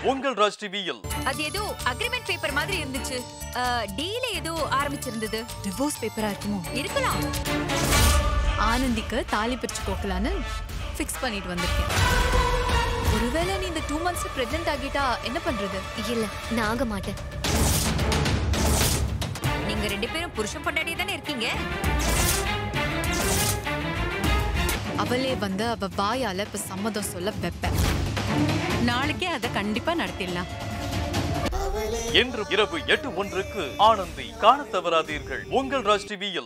உங்கள் ராஜ் டிவியில் அது ஏதோ அக்ரிமெண்ட் பேப்பர் மாதிரி இருந்துச்சு டீல ஏதோ ஆரம்பிச்சிருந்தது டிவோர்ஸ் பேப்பரா இருக்குமோ இருக்கலாம் ஆனந்திக்கு தாலி பிரிச்சு கோக்கலான்னு ஃபிக்ஸ் பண்ணிட்டு வந்திருக்கேன் ஒருவேளை நீ இந்த டூ மந்த்ஸ் பிரெக்னென்ட் ஆகிட்டா என்ன பண்றது இல்ல நான் ஆக மாட்டேன் நீங்க ரெண்டு பேரும் புருஷன் பொண்டாட்டியே தானே இருக்கீங்க அவளே வந்து அவ வாயால இப்ப சம்மதம் சொல்ல வைப்பேன் நாளைக்கே அதை கண்டிப்பா நடத்திடலாம் இன்று இரவு எட்டு ஒன்றுக்கு ஆனந்தி காணத் தவறாதீர்கள் உங்கள் ராஜ் டிவியில்